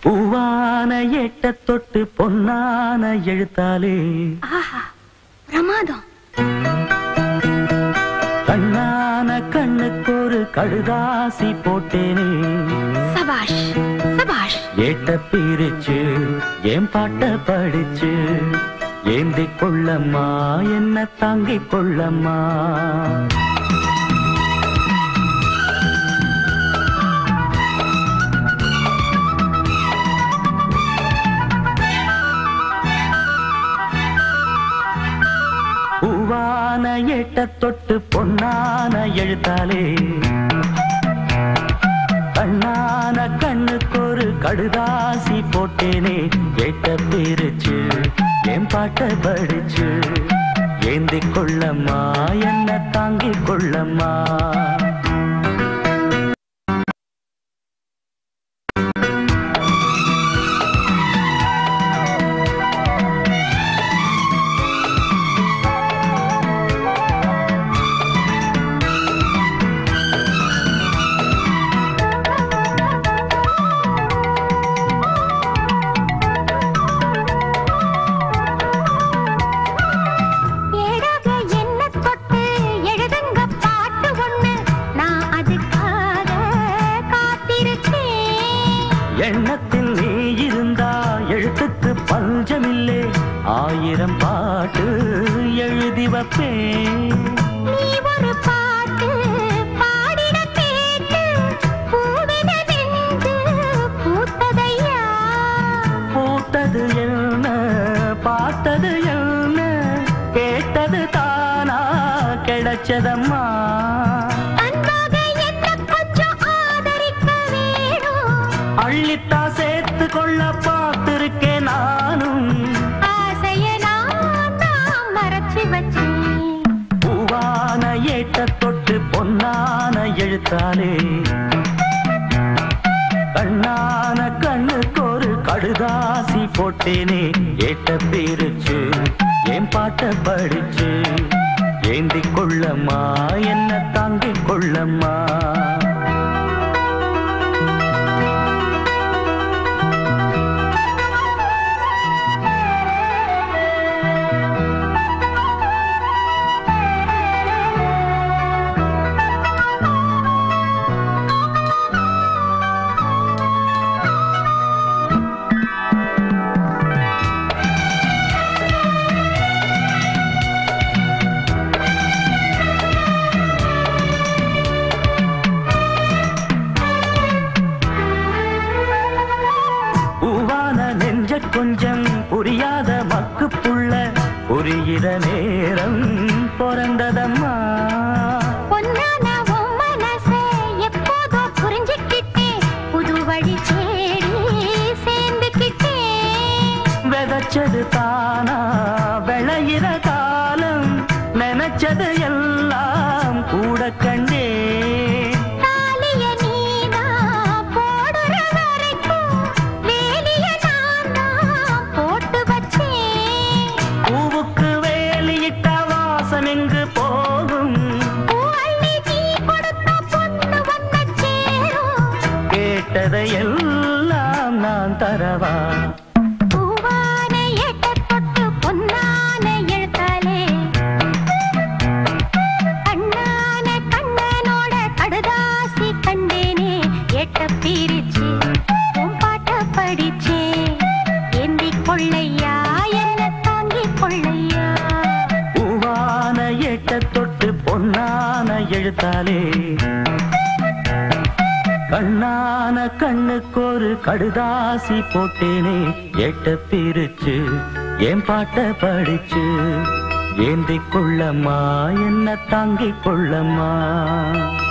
பூவான எட்ட தொட்டு பொன்னான எழுத்தாலே ஆஹா பிரமாதம் கண்ணான கண்ணுக்கு ஒரு கடுதாசி போட்டேனே சபாஷ் சபாஷ் ஏட்ட பிரிச்சு ஏன் பாட்ட படிச்சு ஏந்தி கொள்ளம்மா என்ன தாங்கிக் கொள்ளம்மா பூவான ஏட்ட தொட்டு பொன்னான எழுத்தாலே கண்ணான கண்ணுக்கு ஒரு கடுதாசி போட்டேனே கேட்ட பிரிச்சு என் பாட்ட படிச்சு ஏந்தி கொள்ளம்மா என்ன தாங்கிக் கொள்ளம்மா ஏடாக என்ன தொட்டு எழுதுங்க பாட்டு ஒண்ணு நான் அதுக்காக காத்திருக்கேன் எண்ணத்தில் நீ இருந்தா எழுத்துக்கு பஞ்சமில்லே ஆயிரம் பாட்டு எழுதி வைப்பேன் நீ ஒரு பாட்டு பாடிட கேட்டு பூவின நெஞ்சு பூத்ததையா பூத்தது என்ன பார்த்தது என்ன கேட்டது தானா கிடைச்சதம்மா அன்பாக என்ன கொஞ்சம் ஆதரிக்க வேணும் அள்ளித்தா சேர்த்து கொள்ள பார்த்திருக்கேன் நானும் ஆசைய நான் தான் மறைச்சு வச்சேன் பூவான ஏட்ட தொட்டு பொன்னான எழுத்தாலே கண்ணான கண்ணுக்கு ஒரு கடுதாசி போட்டேனே ஏட்ட பிரிச்சு என் பாட்ட படிச்சு ஏந்தி கொள்ளம்மா என்ன தாங்கிக் கொள்ளம்மா பூவான நெஞ்ச கொஞ்சம் புரியாத மக்கு புள்ள புரிகிற நேரம் பிறந்ததம்மா பொன்னான உன் மனசை எப்போதோ புரிஞ்சுக்கிட்டேன் புது வழி தேடி சேர்ந்துக்கிட்டேன் விதைச்சது தானா விளையிற காலம் நினைச்சது எல்லாம் கூட கண்டே தாலிய நீதான் போடுற வரைக்கும் வேலிய நான் தான் போட்டு வச்சேன் பூவுக்கு வேலியிட்ட வாசம் எங்கு போகும் பூ அள்ளி நீ கொடுத்த பொண்ணு ஒன்ன சேரும் கேட்டதை எல்லாம் நான் தரவா பூவான எட்ட தொட்டு பொன்னான எழுத்தாலே கண்ணான கண்ணனோட கடுதாசி கண்டேனே எட்ட பிரிச்சு உன் பாட்ட படிச்சே ஏந்தி கொள்ளையா என்ன தாங்கி கொள்ளையா பூவான ஏட்ட தொட்டு பொன்னான எழுத்தாலே கண்ணான கண்ணுக்கு ஒரு கடுதாசி போட்டேனே ஏட்ட பிரிச்சு என் பாட்ட படிச்சு ஏந்தி கொள்ளம்மா என்ன தாங்கிக் கொள்ளம்மா